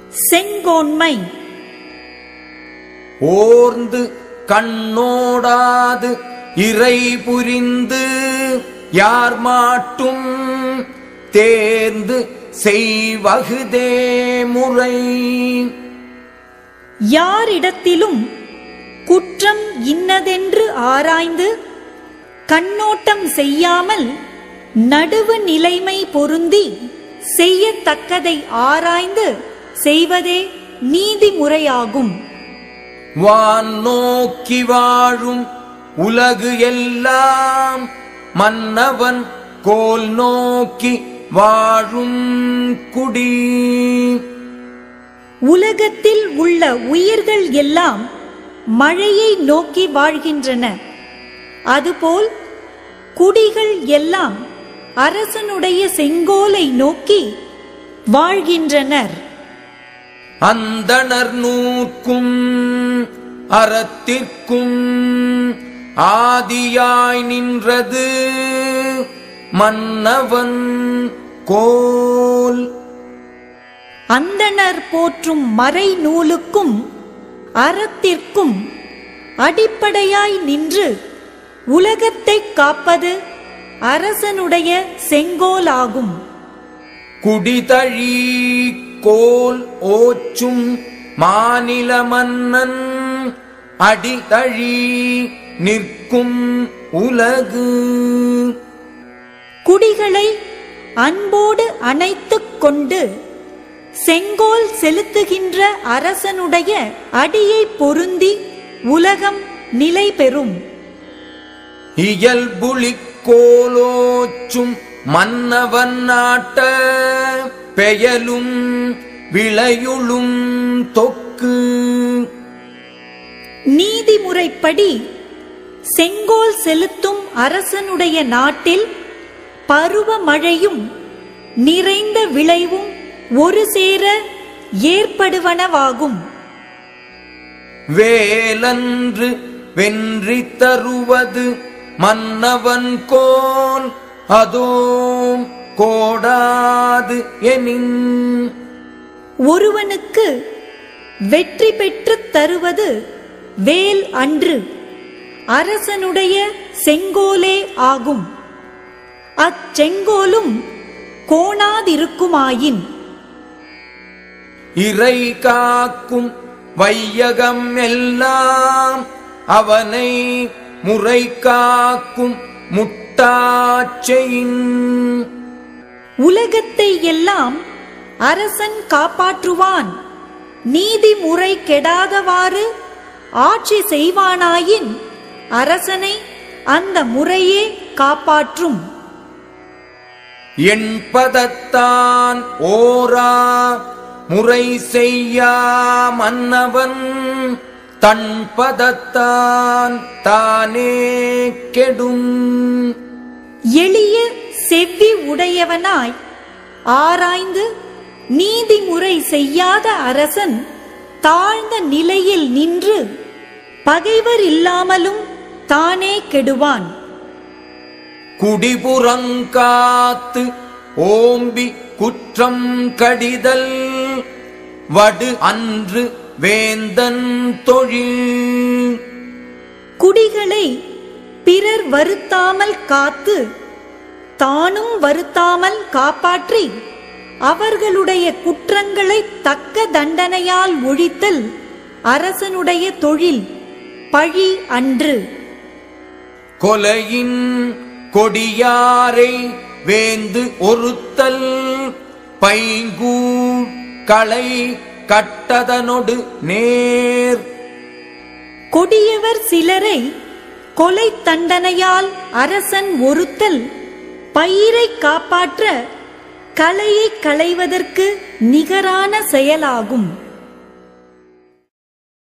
செங்கோன்மை ஓர்ந்து கண்ணோடாது இறை புரிந்து யார் மாட்டும் தேர்ந்து செய்வகுதே முறை யாரிடத்திலும் குற்றம் இன்னதென்று ஆராய்ந்து கண்ணோட்டம் செய்யாமல் நடுவு நிலைமை பொருந்தி செய்யத்தக்கதை ஆராய்ந்து செய்வதே நீதிமுறையாகும் வான் நோக்கி வாழும் உலகு எல்லாம் மன்னவன் கோல் நோக்கி வாழும் குடி உலகத்தில் உள்ள உயிர்கள் எல்லாம் மழையை நோக்கி வாழ்கின்றன அதுபோல் குடிகள் எல்லாம் அரசனுடைய செங்கோலை நோக்கி வாழ்கின்றனர் அந்தணர் நூற்கும் அறத்திற்கும் ஆதியாய் நின்றது மன்னவன் கோல் அந்தணர் போற்றும் மறை நூலுக்கும் அறத்திற்கும் அடிப்படையாய் நின்று உலகத்தைக் காப்பது அரசனுடைய செங்கோலாகும் குடிதழி கோல் ஓச்சும் மாநில மன்னன் அடிதழி நிற்கும் உலகு குடிகளை அன்போடு அணைத்துக் கொண்டு செங்கோல் செலுத்துகின்ற அரசனுடைய அடியை பொருந்தி உலகம் நிலை பெறும் இயல்புலிக் கோலோச்சும் மன்னவன் நாட்ட பெயலும் விளையுளும் தொக்கு நீதிமுறைப்படி செங்கோல் செலுத்தும் அரசனுடைய நாட்டில் பருவ மழையும் நிறைந்த விளைவும் ஒரு சேர ஏற்படுவனவாகும் வேலன்று வென்றி தருவது மன்னவன் கோல் அதோ கோடாது எனின் ஒருவனுக்கு வெற்றி பெற்றுத் தருவது வேல் அன்று அரசனுடைய செங்கோலே ஆகும் அச்செங்கோலும் கோணாதிருக்குமாயின் இறை காக்கும் வையகம் எல்லாம் அவனை முறை காக்கும் முட்டாச்சையின் உலகத்தை எல்லாம் அரசன் காப்பாற்றுவான் நீதிமுறை கெடாதவாறு ஆட்சி செய்வானாயின் அரசனை அந்த முறையே காப்பாற்றும் என்பதத்தான் ஓரா முறை செய்யா மன்னவன் தன் பதத்தான் தானே கெடும் எளிய செவ்வி உடையவனாய் ஆராய்ந்து நீதிமுறை செய்யாத அரசன் தாழ்ந்த நிலையில் நின்று பகைவர் இல்லாமலும் தானே கெடுவான் குடிபுறங்காத்து ஓம்பி குற்றம் கடிதல் வடு அன்று வேந்தன் தொழில் குடிகளை பிறர் வருத்தாமல் காத்து தானும் வருத்தாமல் காப்பாற்றி அவர்களுடைய குற்றங்களை தக்க தண்டனையால் ஒழித்தல் அரசனுடைய தொழில் பழி அன்று கொலையின் கொடியாரை வேந்து ஒருத்தல் பைங்கூ களை கட்டதனொடு நேர் கொடியவர் சிலரை கொலை தண்டனையால் அரசன் ஒருத்தல் பயிரை காப்பாற்ற கலையை களைவதற்கு நிகரான செயலாகும்